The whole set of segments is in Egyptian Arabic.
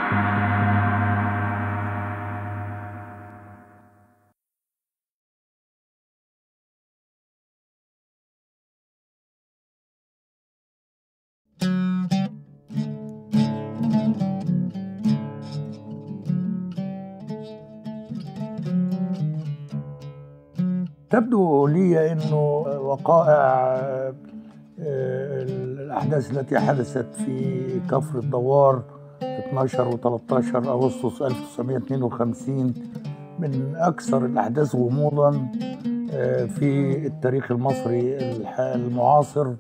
تبدو لي انه وقائع آه، الاحداث التي حدثت في كفر الدوار 12 و13 اغسطس 1952 من اكثر الاحداث غموضا آه، في التاريخ المصري الح- المعاصر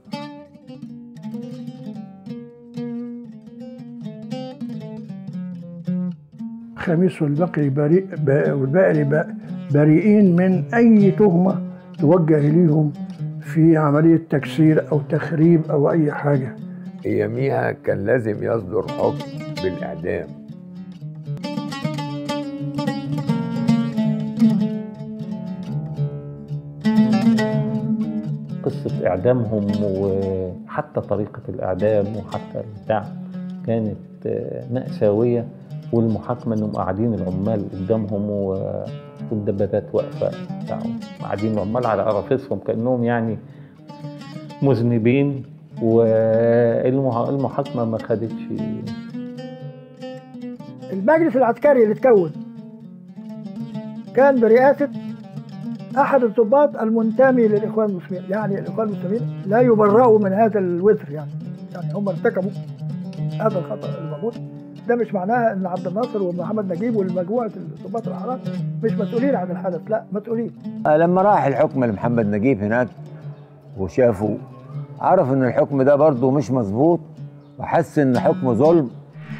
خميس والبقري بريء ب- والبقري ب- بريئين من أي تهمة توجه ليهم في عملية تكسير أو تخريب أو أي حاجة اياميها كان لازم يصدر حكم بالاعدام قصة إعدامهم وحتى طريقة الإعدام وحتى البتاع كانت آه، مأساوية والمحاكمة إنهم قاعدين العمال قدامهم و- والدبابات واقفة بتاع قاعدين العمال على قرافيسهم كأنهم يعني مذنبين والمحاكمة ما خدتش المجلس العسكري اللي اتكون كان برئاسة أحد الضباط المنتمي للإخوان المسلمين يعني الإخوان المسلمين لا يبرأوا من هذا الوزر يعني يعني هم ارتكبوا هذا الخطأ الموجود ده مش معناها ان عبد الناصر ومحمد نجيب والمجموعه الضباط الاحرار مش مسؤولين عن الحدث لا مسؤولين لما راح الحكم لمحمد نجيب هناك وشافه عرف ان الحكم ده برضه مش مظبوط وحس ان حكم ظلم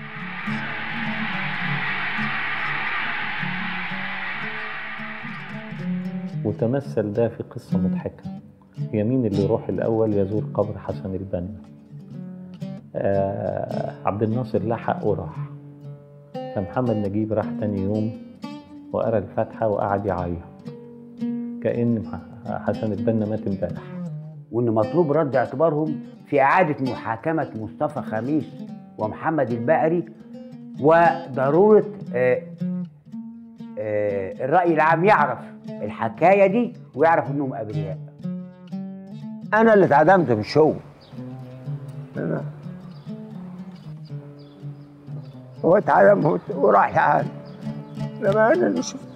وتمثل ده في قصة مضحكة هي مين اللي يروح الأول يزور قبر حسن البنا آه عبد الناصر لحق وراح فمحمد نجيب راح تاني يوم وقرا الفاتحة وقعد يعيط كأن مح- حسن البنا مات امبارح وان مطلوب رد اعتبارهم في اعاده محاكمه مصطفى خميس ومحمد البقري وضروره آه، آه، الراي العام يعرف الحكايه دي ويعرف انهم ابرياء انا اللي اتعدمت مش هو أنا. هو اتعدم وت- وراح لحاله لما انا اللي شفت